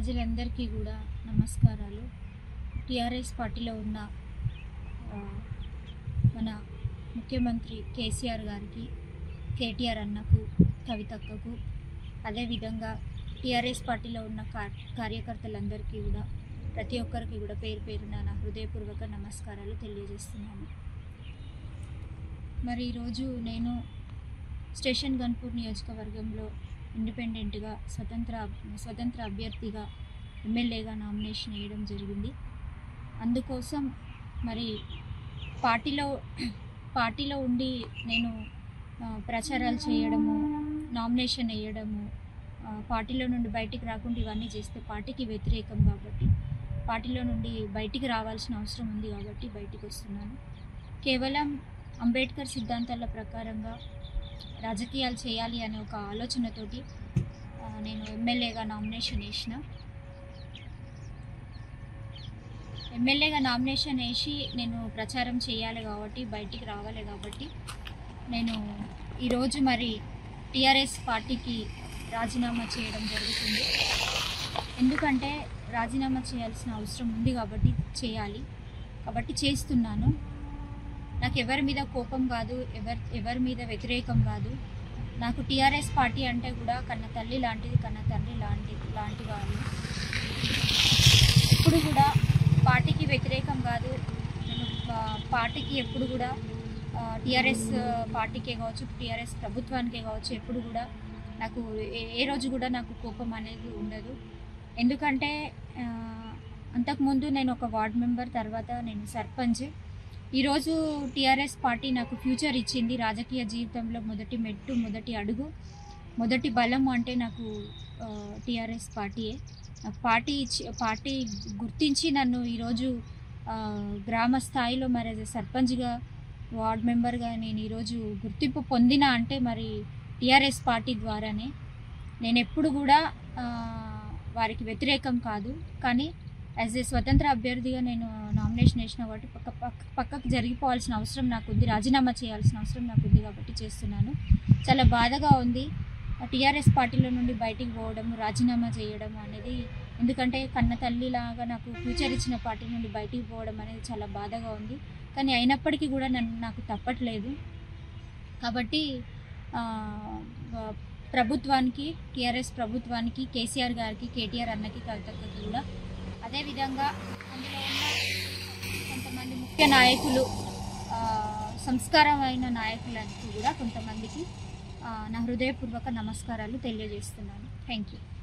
ప్రజలందరికీ కూడా నమస్కారాలు టీఆర్ఎస్ పార్టీలో ఉన్న ఆ, మన ముఖ్యమంత్రి కేసీఆర్ గారికి కేటీఆర్ అన్నకు కవితక్కకు అదేవిధంగా టీఆర్ఎస్ పార్టీలో ఉన్న కార్ కార్యకర్తలందరికీ కూడా ప్రతి ఒక్కరికి కూడా పేరు పేరున నా హృదయపూర్వక నమస్కారాలు తెలియజేస్తున్నాను మరి ఈరోజు నేను స్టేషన్ గన్పూర్ నియోజకవర్గంలో ఇండిపెండెంట్గా స్వతంత్ర స్వతంత్ర అభ్యర్థిగా ఎమ్మెల్యేగా నామినేషన్ వేయడం జరిగింది అందుకోసం మరి పార్టీలో పార్టీలో ఉండి నేను ఆ, ప్రచారాలు చేయడము నామినేషన్ వేయడము ఆ, పార్టీలో నుండి బయటికి రాకుండా ఇవన్నీ చేస్తే పార్టీకి వ్యతిరేకం కాబట్టి పార్టీలో నుండి బయటికి రావాల్సిన అవసరం ఉంది కాబట్టి బయటికి వస్తున్నాను కేవలం అంబేద్కర్ సిద్ధాంతాల ప్రకారంగా రాజకీయాలు చేయాలి అనే ఒక ఆలోచనతోటి ఆ, నేను ఎమ్మెల్యేగా నామినేషన్ వేసిన ఎమ్మెల్యేగా నామినేషన్ వేసి నేను ప్రచారం చేయాలి కాబట్టి బయటికి రావాలి కాబట్టి నేను ఈరోజు మరి టీఆర్ఎస్ పార్టీకి రాజీనామా చేయడం జరుగుతుంది ఎందుకంటే రాజీనామా చేయాల్సిన అవసరం ఉంది కాబట్టి చేయాలి కాబట్టి చేస్తున్నాను నాకు ఎవరి మీద కోపం కాదు ఎవరి ఎవరి మీద వ్యతిరేకం కాదు నాకు టీఆర్ఎస్ పార్టీ అంటే కూడా కన్న తల్లి లాంటిది కన్న తండ్రి లాంటి లాంటి వాళ్ళు ఎప్పుడు కూడా పార్టీకి వ్యతిరేకం కాదు నేను పా- పార్టీకి ఎప్పుడు కూడా టీఆర్ఎస్ పార్టీకే కావచ్చు టీఆర్ఎస్ ప్రభుత్వానికే కావచ్చు ఎప్పుడు కూడా నాకు ఏ- ఏ రోజు కూడా నాకు కోపం అనేది ఉండదు ఎందుకంటే ఆ, అంతకుముందు నేను ఒక వార్డ్ మెంబర్ తర్వాత నేను సర్పంచ్ ఈరోజు టీఆర్ఎస్ పార్టీ నాకు ఫ్యూచర్ ఇచ్చింది రాజకీయ జీవితంలో మొదటి మెట్టు మొదటి అడుగు మొదటి బలం అంటే నాకు టీఆర్ఎస్ పార్టీయే నాకు పార్టీ ఇచ్చి పార్టీ గుర్తించి నన్ను ఈరోజు ఆ, గ్రామ స్థాయిలో మరి as a సర్పంచ్గా వార్డ్ మెంబర్గా నేను ఈరోజు గుర్తింపు పొందిన అంటే మరి టీఆర్ఎస్ పార్టీ ద్వారానే నేను ఎప్పుడు కూడా ఆ, వారికి వ్యతిరేకం కాదు కానీ యాజ్ ఏ స్వతంత్ర అభ్యర్థిగా నేను నామినేషన్ వేసిన కాబట్టి పక్క పక్క పక్కకు జరిగిపోవాల్సిన అవసరం నాకు ఉంది రాజీనామా చేయాల్సిన అవసరం నాకు ఉంది కాబట్టి చేస్తున్నాను చాలా బాధగా ఉంది టీఆర్ఎస్ పార్టీలో నుండి బయటికి పోవడం రాజీనామా చేయడం అనేది ఎందుకంటే కన్న తల్లిలాగా నాకు ఫ్యూచర్ ఇచ్చిన పార్టీ నుండి బయటికి పోవడం అనేది చాలా బాధగా ఉంది కానీ అయినప్పటికీ కూడా నన్ను నాకు తప్పట్లేదు కాబట్టి ఆ, ఆ, ప్రభుత్వానికి టీఆర్ఎస్ ప్రభుత్వానికి కేసీఆర్ గారికి కేటీఆర్ అన్నకి కవితకి కూడా అదేవిధంగా అందులో ఉన్న కొంతమంది ముఖ్య నాయకులు ఆ, సంస్కారమైన నాయకులకు కూడా కొంతమందికి ఆ, నా హృదయపూర్వక నమస్కారాలు తెలియజేస్తున్నాను థ్యాంక్ యూ